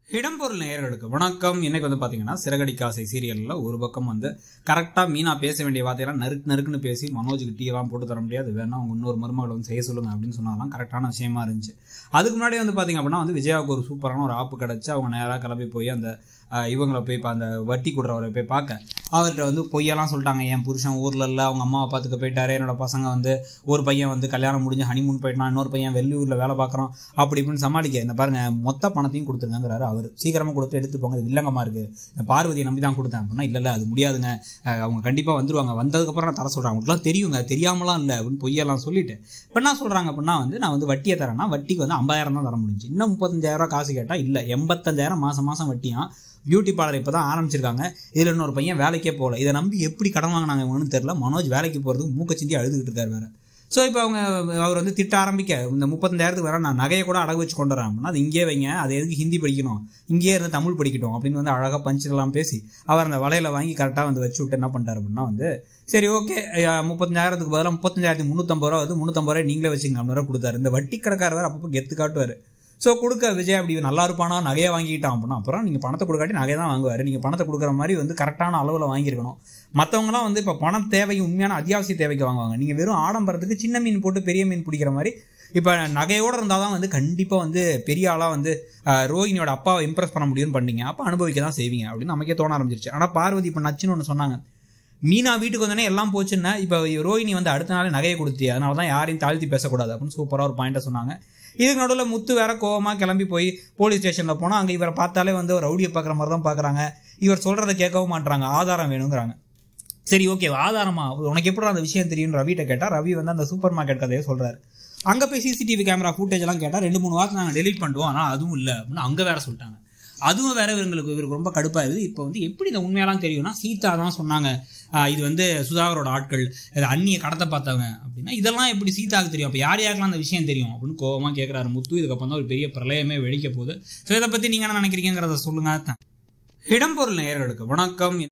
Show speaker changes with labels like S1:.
S1: இடம்பொருள் நேயர்களுக்கு வணக்கம் இன்னைக்கு வந்து பாத்தீங்கன்னா சிறகடிக்க ஆசை சீரியல்ல ஒரு பக்கம் வந்து கரெக்டா மீனா பேச வேண்டிய வார்த்தையெல்லாம் நறுக்கு நறுக்குன்னு பேசி மனோஜுக்கு டீ எல்லாம் போட்டு தர முடியாது வேணா அவங்க இன்னொரு மருமகளை வந்து செய்ய சொல்லுங்க அப்படின்னு சொன்னாலாம் கரெக்டான விஷயமா இருந்துச்சு அதுக்கு முன்னாடி வந்து பாத்தீங்க அப்படின்னா வந்து விஜயாவுக்கு ஒரு சூப்பரான ஒரு ஆப்பு கிடைச்சு அவங்க நேராக கிளம்பி போய் அந்த அஹ், இவங்களை போய் இப்போ அந்த வட்டி கொடுறவரை போய் பார்க்க அவர்கிட்ட வந்து பொய்யெல்லாம் சொல்லிட்டாங்க என் புருஷன் ஊர்ல இல்லை அவங்க அம்மாவை பார்த்துக்க போயிட்டாரு என்னோட பசங்க வந்து ஒரு பையன் வந்து கல்யாணம் முடிஞ்சு ஹனிமூன் போயிட்டான் இன்னொரு பையன் வெள்ளியூர்ல வேலை பார்க்குறோம் அப்படி இப்படின்னு சமாளிக்க இந்த பாருங்க மொத்த பணத்தையும் கொடுத்துருங்கிறாரு அவர் சீக்கிரமா கொடுத்து எடுத்து போங்க இது வில்லங்கமா இருக்கு இந்த பார்வதியை நம்பி தான் கொடுத்தேன் அப்படின்னா இல்ல இல்ல அது முடியாதுங்க அஹ் அவங்க கண்டிப்பா வந்துருவாங்க வந்ததுக்கப்புறம் நான் தர சொல்றேன் அவங்களுக்குலாம் தெரியுங்க தெரியாமலாம் இல்லை அப்படின்னு பொய்யெல்லாம் சொல்லிட்டு இப்போ என்ன சொல்றாங்க அப்படின்னா வந்து நான் வந்து வட்டியை தரேன்னா வட்டிக்கு வந்து ஐம்பதாயிரம் தான் தர முடிஞ்சு இன்னும் முப்பத்தஞ்சாயிரம் ரூபாய் காசு கேட்டா இல்ல எண்பத்தஞ்சாயிரம் மாசம் மாசம் வட்டியா பியூட்டி பார்லர் இப்போ தான் ஆரம்பிச்சிருக்காங்க இதில் இன்னொரு பையன் வேலைக்கே போகல இதை நம்பி எப்படி கடன் வாங்கினாங்க இவனுன்னு தெரியல மனோஜ் வேலைக்கு போகிறதுக்கு மூக்க சிந்தி அழுதுகிட்டு இருக்காரு வேற ஸோ இப்போ அவங்க அவர் வந்து திட்ட ஆரம்பிக்க இந்த முப்பத்தஞ்சாயிரத்துக்கு வேற நான் நகையை கூட அடகு வச்சு கொண்டு வரேன் அப்படின்னா அது இங்கே வைங்க அது எதுக்கு ஹிந்தி படிக்கணும் இங்கேயே இருந்து தமிழ் படிக்கட்டும் அப்படின்னு வந்து அழகாக பஞ்செல்லாம் பேசி அவர் அந்த வலையில வாங்கி கரெக்டாக வந்து வச்சு விட்டு என்ன பண்ணிட்டாரு அப்படின்னா வந்து சரி ஓகே முப்பத்தஞ்சாயிரத்துக்கு பதிலாக முப்பத்தஞ்சாயிரத்தி முந்நூற்றம்பது ரூபா வந்து முந்நூற்றம்பது ரூபாய் நீங்களே வச்சுங்க அப்படின்னு வேற கொடுத்தாரு இந்த வட்டி கடைக்காரர் வேற அப்பப்போ கெத்து காட்டுவார் ஸோ கொடுக்க விஜய் அப்படி நல்லா இருப்பானா நகையை வாங்கிக்கிட்டான் அப்படின்னா அப்புறம் நீங்கள் பணத்தை கொடுக்காட்டி நகையை தான் வாங்குவார் நீங்கள் பணத்தை கொடுக்குற மாதிரி வந்து கரெக்டான அளவில் வாங்கியிருக்கணும் மற்றவங்களாம் வந்து இப்போ பணம் தேவை உண்மையான அத்தியாவசிய தேவைக்கு வாங்குவாங்க நீங்கள் வெறும் ஆடம்பரத்துக்கு சின்ன மீன் போட்டு பெரிய மீன் பிடிக்கிற மாதிரி இப்போ நகையோடு இருந்தால் தான் வந்து கண்டிப்பாக வந்து பெரிய ஆளாக வந்து அஹ், ரோஹிணியோட அப்பாவை இம்ப்ரெஸ் பண்ண முடியும்னு பண்ணீங்க அப்போ அனுபவிக்க தான் செய்வீங்க அப்படின்னு நமக்கே தோண ஆரம்பிச்சிருச்சு ஆனால் பார்வதி இப்போ நச்சுன்னு ஒன்று சொன்னாங்க மீனா வீட்டுக்கு வந்தோடனே எல்லாம் போச்சுன்னா இப்போ ரோஹிணி வந்து அடுத்த நாளே நகையை கொடுத்தி அதனால தான் யாரையும் தாழ்த்தி பேசக்கூடாது அப்படின்னு சூப்பராக ஒரு பாயிண்ட்டை சொன்னாங்க இதுக்கு நடுவில் முத்து வேற கோவமா கிளம்பி போய் போலீஸ் ஸ்டேஷனில் போனால் அங்கே இவரை பார்த்தாலே வந்து ஒரு ரவுடியை பார்க்குற மாதிரி தான் பார்க்குறாங்க இவர் சொல்கிறத கேட்கவும் மாட்றாங்க ஆதாரம் வேணுங்கிறாங்க சரி ஓகே ஆதாரமா உனக்கு எப்படி அந்த விஷயம் தெரியும் ரவிட்ட கேட்டால் ரவி வந்து அந்த சூப்பர் மார்க்கெட் கதையை சொல்கிறாரு அங்கே போய் சிசிடிவி கேமரா ஃபுட்டேஜ் எல்லாம் கேட்டால் ரெண்டு மூணு வாரத்தை நாங்கள் டெலீட் பண்ணுவோம் ஆனால் அதுவும் இல்லை அப்படின்னு அங்கே வேற சொல்லிட்டாங்க அதுவும் வேற இவங்களுக்கு இவருக்கு ரொம்ப கடுப்பாக இருக்குது இப்போ வந்து எப்படி இந்த உண்மையெல்லாம் தெரியும்னா சீதா தான் சொன்னாங்க ஆஹ் இது வந்து சுதாகரோட ஆட்கள் இது அந்நிய கடத்தை பார்த்தவங்க அப்படின்னா இதெல்லாம் எப்படி சீதாவுக்கு தெரியும் அப்போ யார் யாருக்கெல்லாம் அந்த விஷயம் தெரியும் அப்படின்னு கோவமாக கேட்குறாரு முத்து இதுக்கப்புறம் தான் ஒரு பெரிய பிரளயமே வெடிக்க போகுது ஸோ இதை பற்றி நீங்கள் என்ன நினைக்கிறீங்கிறத சொல்லுங்க இடம்பொருள் நேயர்களுக்கு வணக்கம்